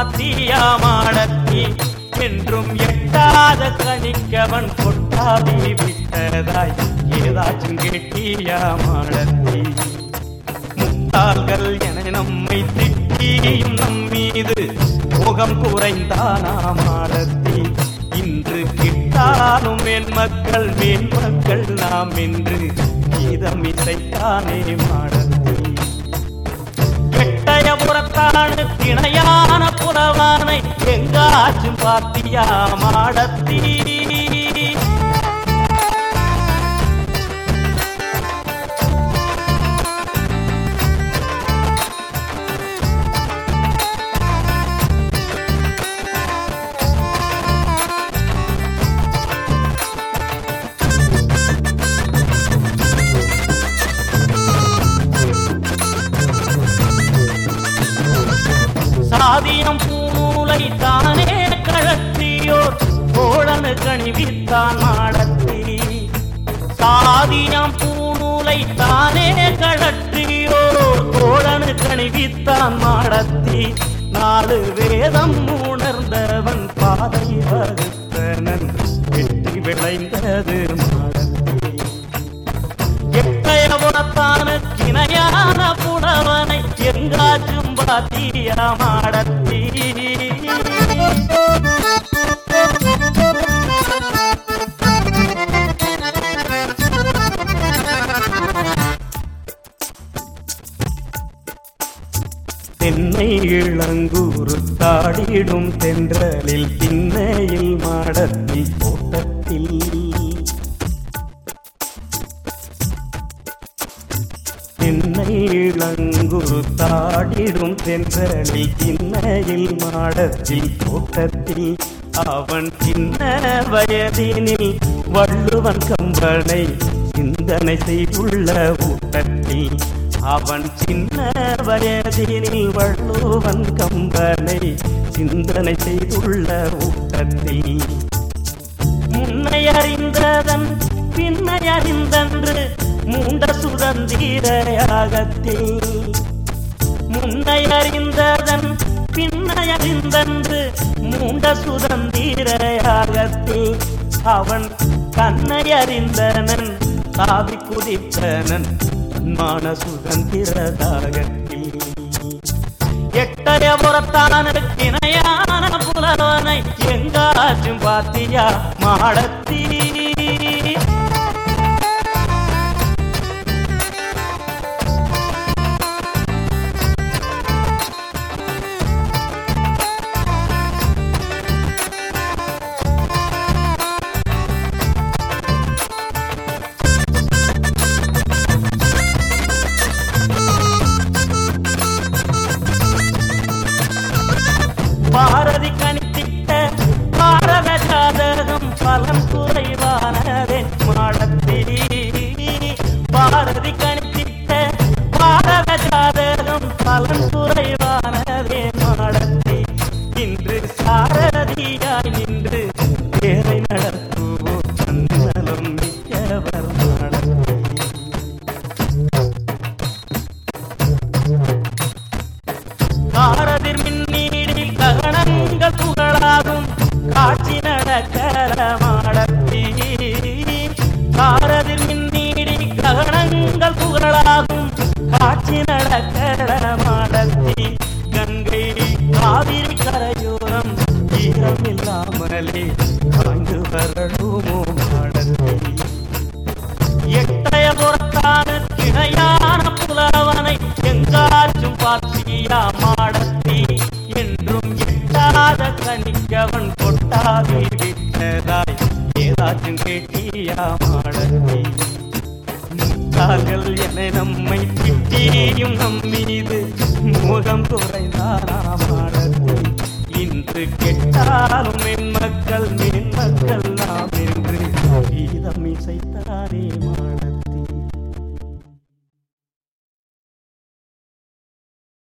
பாத்தியா மாடத்தி என்றும் எட்டாத கணிக்கவன் கொட்டாவி விட்டதாய் ஏதாச்சும் கெட்டியா மாடத்தி முட்டாள்கள் என நம்மை திட்டியும் நம் மீது முகம் குறைந்தானா மாடத்தி இன்று கிட்டாலும் மேல் மக்கள் மேல் மக்கள் நாம் என்று கீதம் இசைத்தானே மாடத்தி எட்டயபுரத்தானு திணையான புலவானை எங்காச்சும் பார்த்தியா மாடத்தி சாதியம் பூநூலை தானே கழற்றியோர் தோழனு கணிவித்தான் மாடத்தி சாதியம் பூநூலை தானே கழற்றியோர் தோழனு கணிவித்தான் மாடத்தி நாலு வேதம் உணர்ந்தவன் பாதை வகுத்தனன் வெற்றி விளைந்தது மாடத்தி எட்டயபுரத்தானுக்கு இணையான புலவனை எங்காச்சும் பாத்தியா மாடத்தி தென்னை இளங்கூறு தாடிடும் தென்றலில் திண்ணையில் மாடத்தி தோட்டத்தில் தென்னை இளங்குரு தாடிடும் தென்றலில் திண்ணையில் மாடத்தில் தோட்டத்தில் அவன் சின்ன வயதினில் வள்ளுவன் கம்பனை சிந்தனை செய்துள்ள ஊட்டத்தில் அவன் சின்ன வயதினில் வள்ளுவன் கம்பனை சிந்தனை செய்துள்ள ஊட்டத்தில் முன்னை அறிந்ததன் பின்னை அறிந்தன்று மூண்ட சுதந்திர யாகத்தில் முன்னை அறிந்ததன் பின்னை அறிந்தன்று மூண்ட சுதந்திர யாகத்தில் அவன் தன்னை அறிந்தனன் தாவி குதித்தனன் மான சுதந்திர தாகத்தில் எட்டயபுரத்தானுக்கு இணையான புலவனை எங்காச்சும் பாத்தியா மாடத்தி பாரதி கணித்திட்ட பாரத ஜாதகம் பலன் குறைவானதே மாடத்தி பாரதி கணித்திட்ட பாரத ஜாதகம் பலன் குறைவானதே மாடத்தி இன்று சாரதியாய் நின்று பேரை நடத்துவோம் தன்னலம் மிக்கவர் மாடத்தி காரதிர் மின்னீடில் ககனங்கள் புகழாகும் காட்சி நடக்கர மாடத்தி காரதிர் மின்னீடில் ககனங்கள் புகழாகும் காட்சி நடக்கர மாடத்தி கங்கை காவிரி கரையோரம் ஈரம் இல்லாமலே அங்கு வரணுமோ மாடத்தி எட்டயபுரத்தானு இணையான புலவனை எங்காச்சும் பாத்தியா மாடத்தி என்றும் எட்டாத கணிக்கவன் கொட்டாவி விட்டதாய் ஏதாச்சும் கேட்டியா மாடத்தி முட்டாள்கள் என நம்மை திட்டியும் நம் மீது முகம் குறைந்தானா மாடத்தி இன்று கெட்டாலும் என் மக்கள் மேன் மக்கள் நாம் என்று கீதம் இசைத்தாரே மாட